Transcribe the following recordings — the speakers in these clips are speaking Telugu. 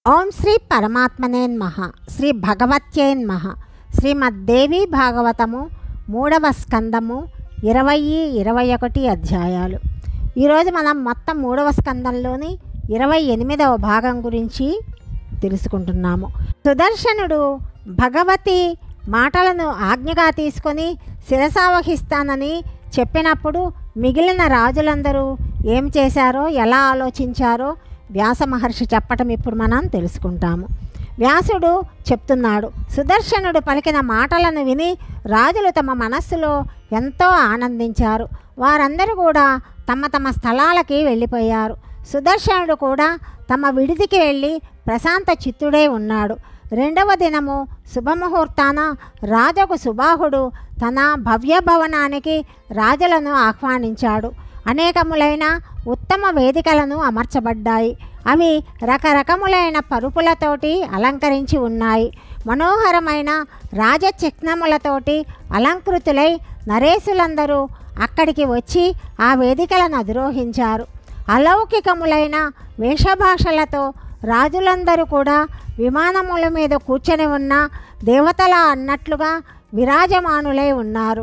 ఓం శ్రీ పరమాత్మనేన్మహ శ్రీ భగవత్యేన్మహ శ్రీమద్దేవి భాగవతము మూడవ స్కందము ఇరవై ఇరవై ఒకటి అధ్యాయాలు ఈరోజు మనం మొత్తం మూడవ స్కందంలోని ఇరవై ఎనిమిదవ భాగం గురించి తెలుసుకుంటున్నాము సుదర్శనుడు భగవతి మాటలను ఆజ్ఞగా తీసుకొని శిరసావహిస్తానని చెప్పినప్పుడు మిగిలిన రాజులందరూ ఏం చేశారో ఎలా ఆలోచించారో వ్యాస మహర్షి చెప్పటం ఇప్పుడు మనం తెలుసుకుంటాము వ్యాసుడు చెప్తున్నాడు సుదర్శనుడు పలికిన మాటలను విని రాజులు తమ మనస్సులో ఎంతో ఆనందించారు వారందరూ కూడా తమ తమ స్థలాలకి వెళ్ళిపోయారు సుదర్శనుడు కూడా తమ విడిదికి వెళ్ళి ప్రశాంత చిత్తుడై ఉన్నాడు రెండవ దినము శుభముహూర్తాన రాజకు సుబాహుడు తన భవ్య భవనానికి రాజులను ఆహ్వానించాడు అనేకములైన ఉత్తమ వేదికలను అమర్చబడ్డాయి అవి రకరకములైన పరుపులతోటి అలంకరించి ఉన్నాయి మనోహరమైన రాజచిహ్నములతోటి అలంకృతులై నరేసులందరూ అక్కడికి వచ్చి ఆ వేదికలను అధిరోహించారు అలౌకికములైన వేషభాషలతో రాజులందరూ కూడా విమానముల మీద కూర్చొని ఉన్న దేవతల అన్నట్లుగా విరాజమానులై ఉన్నారు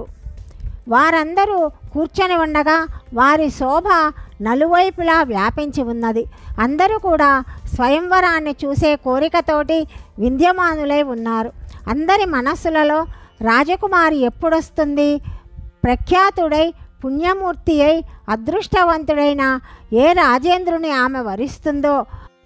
వారందరూ కూర్చొని ఉండగా వారి శోభ నలువైపులా వ్యాపించి ఉన్నది అందరూ కూడా స్వయంవరాన్ని చూసే కోరికతోటి వింధ్యమానులై ఉన్నారు అందరి మనస్సులలో రాజకుమారి ఎప్పుడొస్తుంది ప్రఖ్యాతుడై పుణ్యమూర్తి అయి అదృష్టవంతుడైన ఏ రాజేంద్రుని ఆమె వరిస్తుందో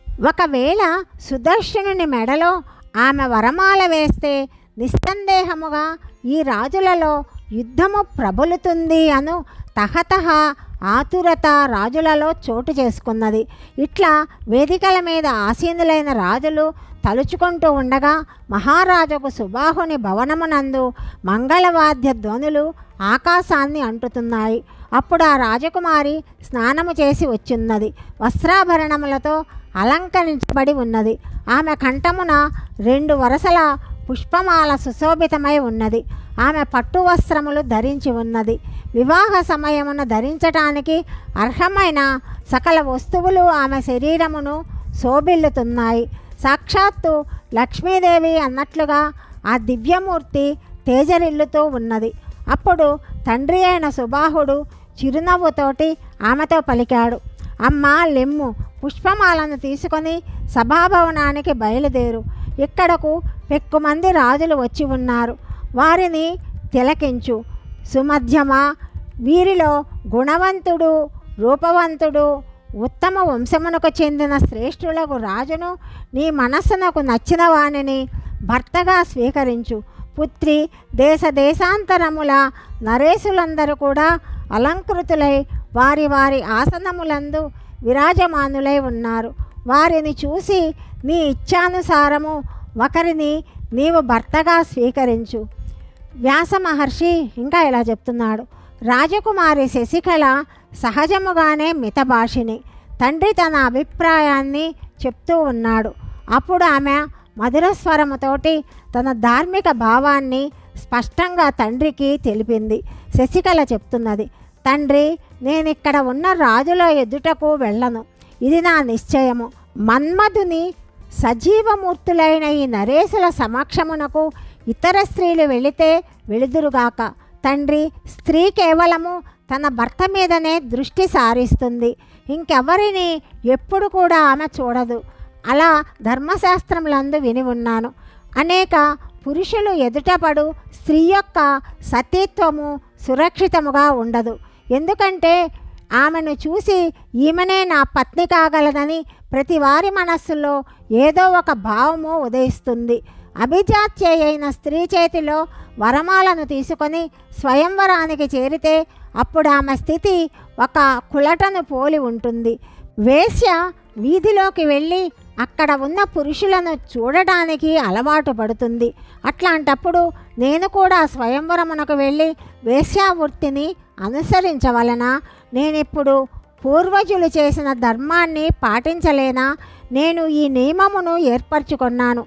ఒకవేళ సుదర్శనుని మెడలో ఆమె వరమాల వేస్తే నిస్సందేహముగా ఈ రాజులలో యుద్ధము ప్రబలుతుంది అను తహతహ ఆతురత రాజులలో చోటు చేసుకున్నది ఇట్లా వేదికల మీద ఆసీనులైన రాజులు తలుచుకుంటూ ఉండగా మహారాజుకు సుబాహుని భవనమునందు మంగళవాద్య ధ్వనులు ఆకాశాన్ని అంటుతున్నాయి అప్పుడు ఆ రాజకుమారి స్నానము చేసి వచ్చిన్నది వస్త్రాభరణములతో అలంకరించబడి ఉన్నది ఆమె కంఠమున రెండు వరసల పుష్పమాల సుశోభితమై ఉన్నది ఆమె పట్టు వస్త్రములు ధరించి ఉన్నది వివాహ సమయమున ధరించటానికి అర్హమైన సకల వస్తువులు ఆమె శరీరమును శోభిల్లుతున్నాయి సాక్షాత్తు లక్ష్మీదేవి అన్నట్లుగా ఆ దివ్యమూర్తి తేజరిల్లుతూ ఉన్నది అప్పుడు తండ్రి అయిన సుబాహుడు చిరునవ్వుతోటి ఆమెతో పలికాడు అమ్మా లెమ్ము పుష్పమాలను తీసుకొని సభాభవనానికి బయలుదేరు ఇక్కడకు పెక్కుమంది రాజులు వచ్చి ఉన్నారు వారిని తిలకించు సుమధ్యమా వీరిలో గుణవంతుడు రూపవంతుడు ఉత్తమ వంశమునకు చెందిన శ్రేష్ఠులకు రాజును నీ మనస్సునకు నచ్చిన వానిని భర్తగా స్వీకరించు పుత్రి దేశ దేశాంతరముల నరేసులందరూ కూడా అలంకృతులై వారి వారి ఆసనములందు విరాజమానులై ఉన్నారు వారిని చూసి నీ ఇచ్ఛానుసారము ఒకరిని నీవు భర్తగా స్వీకరించు వ్యాస మహర్షి ఇంకా ఇలా చెప్తున్నాడు రాజకుమారి శశికళ సహజముగానే మితభాషిని తండ్రి తన అభిప్రాయాన్ని చెప్తూ ఉన్నాడు అప్పుడు ఆమె మధుర స్వరముతోటి తన ధార్మిక భావాన్ని స్పష్టంగా తండ్రికి తెలిపింది శశికళ చెప్తున్నది తండ్రి నేనిక్కడ ఉన్న రాజుల ఎదుటకు వెళ్ళను ఇది నా నిశ్చయము మన్మధుని సజీవమూర్తులైన ఈ నరేసుల సమక్షమునకు ఇతర స్త్రీలు వెళితే వెళుదురుగాక తండ్రి స్త్రీ కేవలము తన భర్త మీదనే దృష్టి సారిస్తుంది ఇంకెవరిని ఎప్పుడు కూడా ఆమె చూడదు అలా ధర్మశాస్త్రములందు విని ఉన్నాను అనేక పురుషులు ఎదుటపడు స్త్రీ యొక్క సతీత్వము సురక్షితముగా ఉండదు ఎందుకంటే ఆమెను చూసి ఈమెనే నా పత్ని కాగలదని ప్రతి వారి మనస్సులో ఏదో ఒక భావము ఉదయిస్తుంది అభిజాత్య అయిన స్త్రీ చేతిలో వరమాలను తీసుకొని స్వయంవరానికి చేరితే అప్పుడు ఆమె స్థితి ఒక కులటను పోలి ఉంటుంది వేశ్య వీధిలోకి వెళ్ళి అక్కడ ఉన్న పురుషులను చూడడానికి అలవాటు పడుతుంది అట్లాంటప్పుడు నేను కూడా స్వయంవరమునకు వెళ్ళి వేశ్యావృత్తిని అనుసరించవలనా నేనిప్పుడు పూర్వజులు చేసిన ధర్మాన్ని పాటించలేనా నేను ఈ నియమమును ఏర్పరచుకున్నాను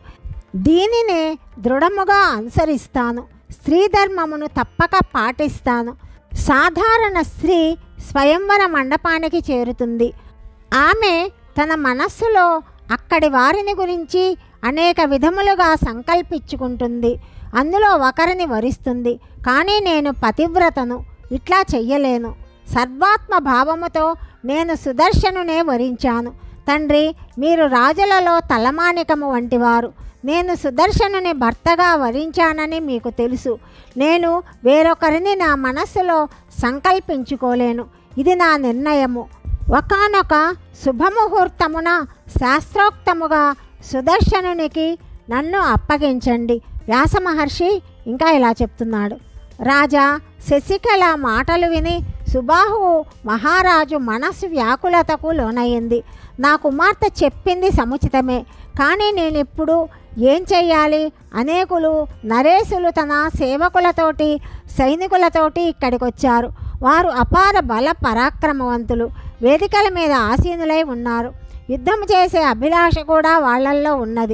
దీనినే దృఢముగా అనుసరిస్తాను స్త్రీ ధర్మమును తప్పక పాటిస్తాను సాధారణ స్త్రీ స్వయంవర మండపానికి చేరుతుంది ఆమె తన మనస్సులో అక్కడి వారిని గురించి అనేక విధములుగా సంకల్పించుకుంటుంది అందులో ఒకరిని వరిస్తుంది కానీ నేను పతివ్రతను ఇట్లా చెయ్యలేను సర్వాత్మ భావముతో నేను సుదర్శనునే వరించాను తండ్రి మీరు రాజులలో తలమానికము వంటివారు నేను సుదర్శనుని భర్తగా వరించానని మీకు తెలుసు నేను వేరొకరిని నా మనస్సులో సంకల్పించుకోలేను ఇది నా నిర్ణయము ఒకనొక శుభముహూర్తమున శాస్త్రోక్తముగా సుదర్శనునికి నన్ను అప్పగించండి వ్యాస మహర్షి ఇంకా ఇలా చెప్తున్నాడు రాజా శశికళ మాటలు విని సుబాహువు మహారాజు మనస్సు వ్యాకులతకు లోనయ్యింది నా కుమార్తె చెప్పింది సముచితమే కానీ నేనిప్పుడు ఏం చెయ్యాలి అనేకులు నరేసులు తన సేవకులతోటి సైనికులతోటి ఇక్కడికి వచ్చారు వారు అపార బల పరాక్రమవంతులు వేదికల మీద ఆసీనులై ఉన్నారు యుద్ధం చేసే అభిలాష కూడా వాళ్ళల్లో ఉన్నది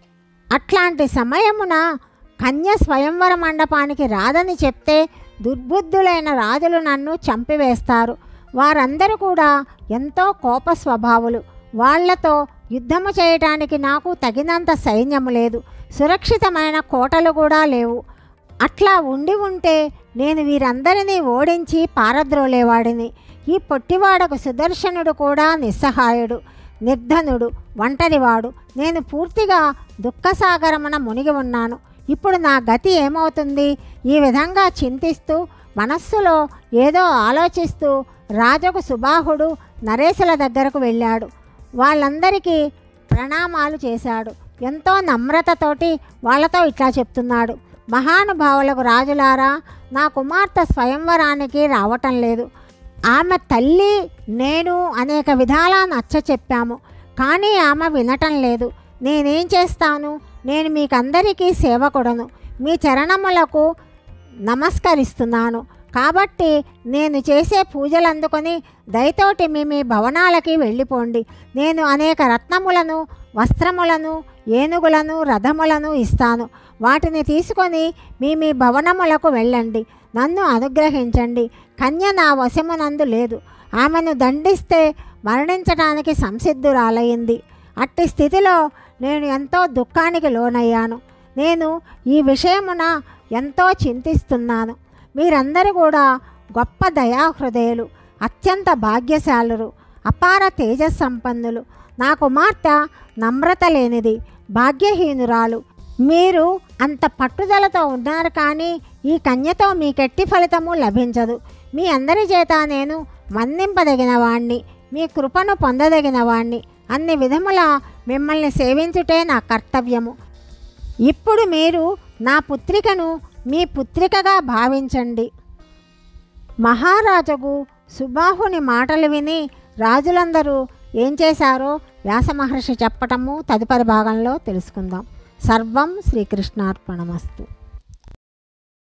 అట్లాంటి సమయమున కన్య స్వయంవర మండపానికి రాదని చెప్తే దుర్బుద్ధులైన రాజులు నన్ను చంపివేస్తారు వారందరూ కూడా ఎంతో కోప స్వభావులు వాళ్లతో యుద్ధము చేయటానికి నాకు తగినంత సైన్యము లేదు సురక్షితమైన కోటలు కూడా లేవు అట్లా ఉండి ఉంటే నేను వీరందరినీ ఓడించి పారద్రోలేవాడిని ఈ పొట్టివాడకు సుదర్శనుడు కూడా నిస్సహాయుడు నిర్ధనుడు ఒంటరివాడు నేను పూర్తిగా దుఃఖసాగరమున మునిగి ఉన్నాను ఇప్పుడు నా గతి ఏమవుతుంది ఈ విధంగా చింతిస్తూ మనస్సులో ఏదో ఆలోచిస్తూ రాజకు సుబాహుడు నరేశుల దగ్గరకు వెళ్ళాడు వాళ్ళందరికీ ప్రణామాలు చేశాడు ఎంతో నమ్రతతోటి వాళ్ళతో ఇట్లా చెప్తున్నాడు మహానుభావులకు రాజులారా నా కుమార్తె స్వయంవరానికి రావటం లేదు ఆమె తల్లి నేను అనేక విధాలా నచ్చ చెప్పాము కానీ ఆమె వినటం లేదు నేనేం చేస్తాను నేను మీకందరికీ సేవకుడను మీ చరణములకు నమస్కరిస్తున్నాను కాబట్టి నేను చేసే పూజలు అందుకొని దయతోటి మీ మీ భవనాలకి వెళ్ళిపోండి నేను అనేక రత్నములను వస్త్రములను ఏనుగులను రథములను ఇస్తాను వాటిని తీసుకొని మీ మీ భవనములకు వెళ్ళండి నన్ను అనుగ్రహించండి కన్య నా వశమునందు లేదు ఆమెను దండిస్తే మరణించడానికి సంసిద్ధురాలయ్యింది అట్టి స్థితిలో నేను ఎంతో దుఃఖానికి లోనయ్యాను నేను ఈ విషయమున ఎంతో చింతిస్తున్నాను మీరందరూ కూడా గొప్ప దయాహృదయులు అత్యంత భాగ్యశాలురు అపార తేజస్సంపన్నులు నా కుమార్తె నమ్రత లేనిది భాగ్యహీనురాలు మీరు అంత పట్టుదలతో ఉన్నారు కానీ ఈ కన్యతో మీకెట్టి ఫలితము లభించదు మీ అందరి చేత నేను మన్నింపదగిన వాణ్ణి మీ కృపను పొందదగిన వాణ్ణి అన్ని విధముల మిమ్మల్ని సేవించుటే నా కర్తవ్యము ఇప్పుడు మీరు నా పుత్రికను మీ పుత్రికగా భావించండి మహారాజుకు సుబాహుని మాటలు విని రాజులందరూ ఏం చేశారో వ్యాస మహర్షి చెప్పటము తదుపరి భాగంలో తెలుసుకుందాం సర్వం శ్రీకృష్ణార్పణమస్తు